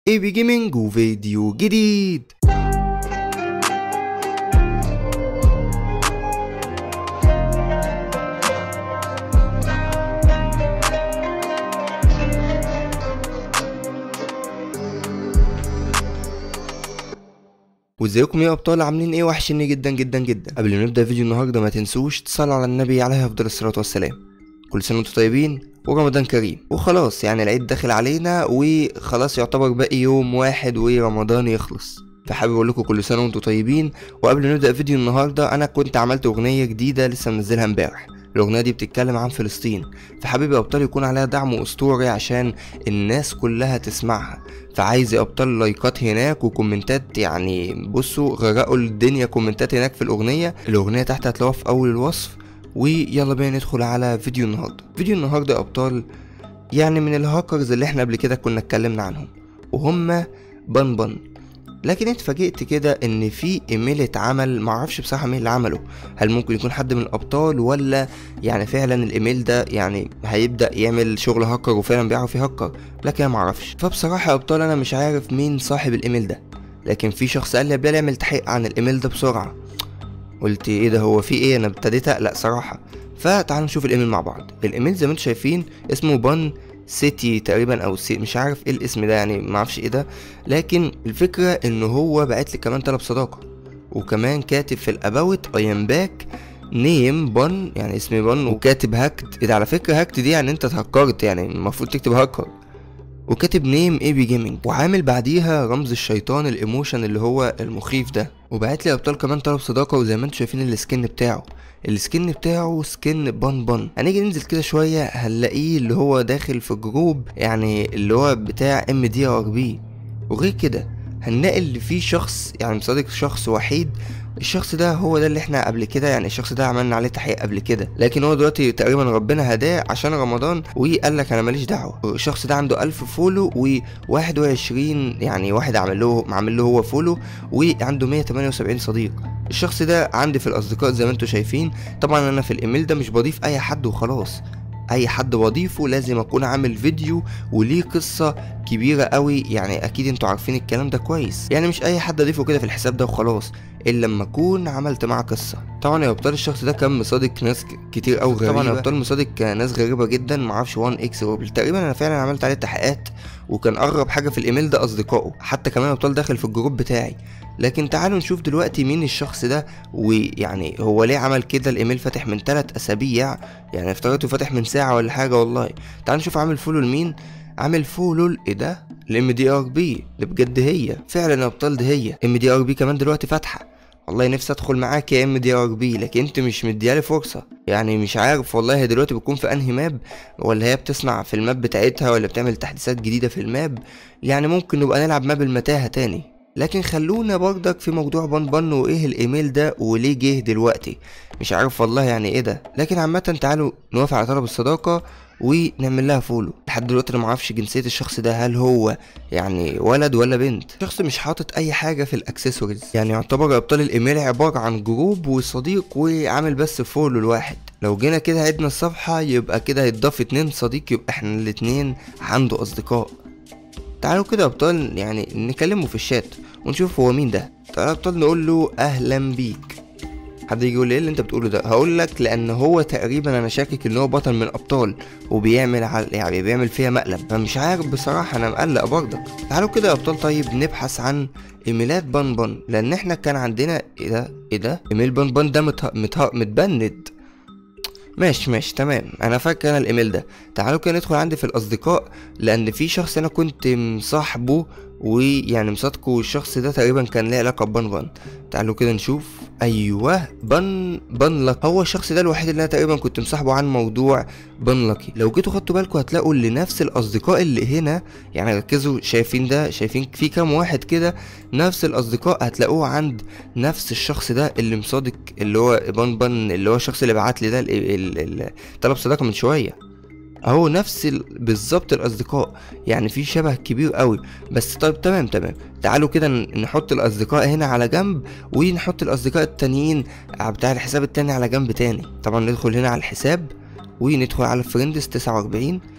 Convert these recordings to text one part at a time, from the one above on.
اي بي جيمنج وفيديو جديد وازيكم يا ابطال عاملين ايه وحشني جدا جدا جدا قبل ما نبدا فيديو النهارده ما تنسوش تصلوا على النبي عليه افضل الصلاه والسلام كل سنه وانتم طيبين ورمضان كريم وخلاص يعني العيد داخل علينا وخلاص يعتبر باقي يوم واحد ورمضان يخلص فحابب اقول لكم كل سنه وانتم طيبين وقبل ما نبدا فيديو النهارده انا كنت عملت اغنيه جديده لسه منزلها امبارح الاغنيه دي بتتكلم عن فلسطين فحابب يا ابطال يكون عليها دعم اسطوري عشان الناس كلها تسمعها فعايز يا ابطال لايكات هناك وكومنتات يعني بصوا غرقوا الدنيا كومنتات هناك في الاغنيه الاغنيه تحت هتلاقوها في اول الوصف ويلا بينا ندخل على فيديو النهارده فيديو النهارده يا ابطال يعني من الهاكرز اللي احنا قبل كده كنا اتكلمنا عنهم وهم بن بن لكن اتفاجئت كده ان في ايميل اتعمل معرفش بصراحه مين اللي عمله هل ممكن يكون حد من الابطال ولا يعني فعلا الايميل ده يعني هيبدا يعمل شغل هاكر وفعلا بيعرف يهكر لكن انا معرفش فبصراحه يا ابطال انا مش عارف مين صاحب الايميل ده لكن في شخص قال لي يا بلال اعمل تحقيق عن الايميل ده بسرعه قلت ايه ده هو في ايه انا ابتديت اقلق صراحه فتعالوا نشوف الايميل مع بعض الايميل زي ما انتم شايفين اسمه بان سيتي تقريبا او سي مش عارف ايه الاسم ده يعني ما اعرفش ايه ده لكن الفكره ان هو بعت لي كمان طلب صداقه وكمان كاتب في الاباوت اي ام باك نيم بن يعني اسمي بن وكاتب هاكت ايه ده على فكره هاكت دي يعني انت اتهكرت يعني المفروض تكتب هاكر وكاتب نيم اي بي جيمنج وعامل بعديها رمز الشيطان الايموشن اللي هو المخيف ده وبعت لي ابطال كمان طلب صداقه وزي ما انتم شايفين السكن بتاعه السكن بتاعه سكن بن بن هنيجي ننزل كده شويه هنلاقيه اللي هو داخل في جروب يعني اللي هو بتاع ام دي ار بي وغير كده هنلاقي اللي فيه شخص يعني مصادق شخص وحيد الشخص ده هو ده اللي احنا قبل كده يعني الشخص ده عملنا عليه تحقيق قبل كده لكن هو دلوقتي تقريبا ربنا هداه عشان رمضان وقال لك انا ماليش دعوه الشخص ده عنده ألف فولو و21 يعني واحد عامل له عامل له هو فولو وعنده 178 صديق الشخص ده عندي في الاصدقاء زي ما انتم شايفين طبعا انا في الايميل ده مش بضيف اي حد وخلاص اي حد بضيفه لازم اكون عامل فيديو وليه قصة كبيرة قوي يعني اكيد انتوا عارفين الكلام ده كويس يعني مش اي حد اضيفه كده في الحساب ده وخلاص الا لما اكون عملت معاه قصة طبعا يا ابطال الشخص ده كان مصادق ناس كتير قوي غريبة طبعا يا ابطال مصادق ناس غريبة جدا معرفش 1 اكس روبل تقريبا انا فعلا عملت عليه تحقيقات وكان اغرب حاجة في الايميل ده اصدقائه حتى كمان ابطال داخل في الجروب بتاعي لكن تعالوا نشوف دلوقتي مين الشخص ده ويعني هو ليه عمل كده الايميل فاتح من 3 اسابيع يعني افترضته فاتح من ساعه ولا حاجه والله تعالوا نشوف عامل فولو لمين عامل فولو ايه ده الام دي ار بي اللي بجد هي فعلا يا ابطال دي هي ام دي ار بي كمان دلوقتي فاتحه والله نفسي ادخل معاك يا ام دي ار بي لكن انت مش مديالي فرصه يعني مش عارف والله هي دلوقتي بتكون في انهي ماب ولا هي بتصنع في الماب بتاعتها ولا بتعمل تحديثات جديده في الماب يعني ممكن نبقى نلعب ماب المتاهه تاني لكن خلونا برضك في موضوع بن بن وايه الايميل ده وليه جه دلوقتي مش عارف والله يعني ايه ده لكن عامه تعالوا نوافق على طلب الصداقه ونعمل لها فولو لحد دلوقتي انا معرفش جنسيه الشخص ده هل هو يعني ولد ولا بنت شخص مش حاطط اي حاجه في الاكسسوارز يعني يعتبر ابطال الايميل عباره عن جروب وصديق وعامل بس فولو لواحد لو جينا كده عدنا الصفحه يبقى كده هيتضاف اتنين صديق يبقى احنا الاتنين عنده اصدقاء تعالوا كده يا ابطال يعني نكلمه في الشات ونشوف هو مين ده تعالوا يا ابطال نقول له اهلا بيك حد يجي يقول لي ايه اللي انت بتقوله ده هقول لك لان هو تقريبا انا شاكك ان هو بطل من ابطال وبيعمل على يعني بيعمل فيها مقلب فمش عارف بصراحه انا مقلق برضك تعالوا كده يا ابطال طيب نبحث عن ايميلات بن بن لان احنا كان عندنا ايه ده ايه ده ايميل بن بن ده مته... مته... متبند ماشي ماشي تمام انا فاكر انا الايميل ده تعالوا كده ندخل عندي في الاصدقاء لان في شخص انا كنت مصاحبه ويعني مصادقه والشخص ده تقريبا كان ليه علاقه ببن بن تعالوا كده نشوف ايوه بن بن لك هو الشخص ده الوحيد اللي انا تقريبا كنت مصاحبه عن موضوع بن لكي لو جيتوا خدتوا بالكم هتلاقوا اللي نفس الاصدقاء اللي هنا يعني ركزوا شايفين ده شايفين في كام واحد كده نفس الاصدقاء هتلاقوه عند نفس الشخص ده اللي مصادق اللي هو بن بن اللي هو الشخص اللي بعت لي ده طلب صداقه من شويه اهو نفس ال... بالظبط الاصدقاء يعني في شبه كبير قوي بس طيب تمام تمام تعالوا كده نحط الاصدقاء هنا على جنب ونحط الاصدقاء التانيين بتاع الحساب التاني على جنب تاني طبعا ندخل هنا على الحساب وندخل على فريندز 49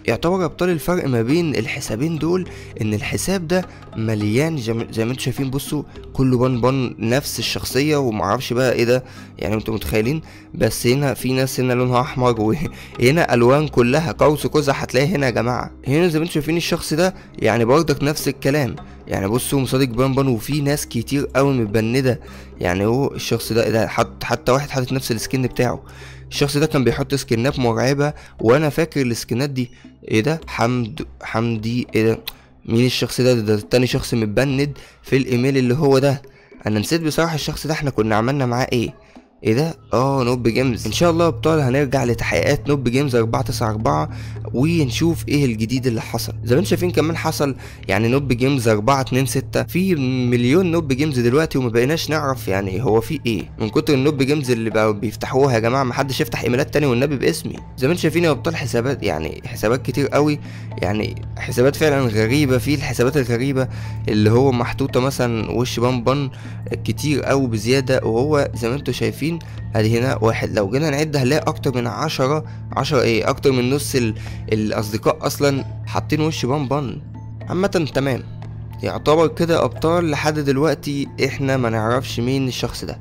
يعتبر ابطال الفرق ما بين الحسابين دول ان الحساب ده مليان جم... زي ما انتم شايفين بصوا كله بان بان نفس الشخصيه ومعرفش بقى ايه ده يعني انتم متخيلين بس هنا في ناس هنا لونها احمر وهنا الوان كلها قوس قزح هتلاقي هنا يا جماعه هنا زي ما انتم شايفين الشخص ده يعني برضك نفس الكلام يعني بصوا مصادق بان بان وفي ناس كتير قوي متبنده يعني هو الشخص ده ده حط حتى واحد حاطط نفس السكن بتاعه الشخص ده كان بيحط سكنات مرعبة وانا فاكر السكنات دي ايه ده حمد حمدي ايه ده مين الشخص ده ده تاني شخص متبند في الايميل اللي هو ده انا نسيت بصراحة الشخص ده احنا كنا عملنا معاه ايه ايه ده اه نوب جيمز ان شاء الله يا ابطال هنرجع لتحقيقات نوب جيمز 494 ونشوف ايه الجديد اللي حصل زي ما انتم شايفين كمان حصل يعني نوب جيمز 426 في مليون نوب جيمز دلوقتي وما بقيناش نعرف يعني هو في ايه من كتر النوب جيمز اللي بقوا بيفتحوها يا جماعه ما حدش يفتح ايميلات تاني والنبي باسمي زي ما انتم شايفين يا ابطال حسابات يعني حسابات كتير قوي يعني حسابات فعلا غريبه في الحسابات الغريبه اللي هو محطوطه مثلا وش بان بان كتير قوي بزياده وهو زي ما انتم شايفين ادي هنا واحد لو جينا نعد هنلاقي اكتر من عشرة عشرة ايه اكتر من نص ال... الاصدقاء اصلا حاطين وش بان بان عامة تمام يعتبر كده ابطال لحد دلوقتي احنا ما نعرفش مين الشخص ده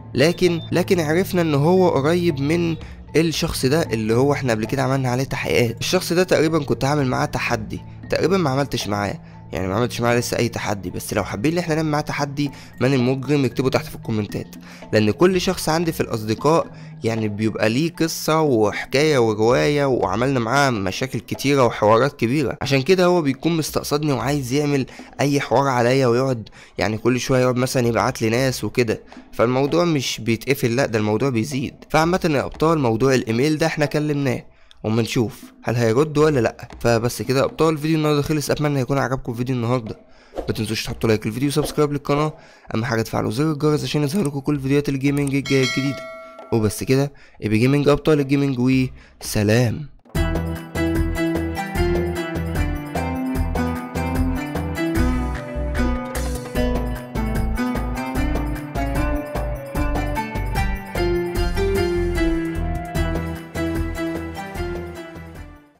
لكن لكن عرفنا ان هو قريب من الشخص ده اللي هو احنا قبل كده عملنا عليه تحقيقات الشخص ده تقريبا كنت عامل معاه تحدي تقريبا ما عملتش معاه يعني ما عملتش معاه لسه اي تحدي بس لو حابين ان احنا نعمل معاه تحدي من المجرم اكتبوا تحت في الكومنتات لان كل شخص عندي في الاصدقاء يعني بيبقى ليه قصة وحكاية ورواية وعملنا معاه مشاكل كتيرة وحوارات كبيرة عشان كده هو بيكون مستقصدني وعايز يعمل اي حوار عليا ويقعد يعني كل شوية يقعد مثلا يبعت لي ناس وكده فالموضوع مش بيتقفل لا ده الموضوع بيزيد فعامة يا ابطال موضوع الايميل ده احنا كلمناه وما نشوف هل هيرد ولا لا فبس كده يا ابطال الفيديو النهارده خلص اتمنى يكون عجبكم فيديو النهارده ما تنسوش تحطوا لايك للفيديو وسبسكرايب للقناه اهم حاجه تفعلوا زر الجرس عشان يظهر لكم كل فيديوهات الجيمنج الجايه الجديده وبس كده ابي جيمنج ابطال الجيمنج وسلام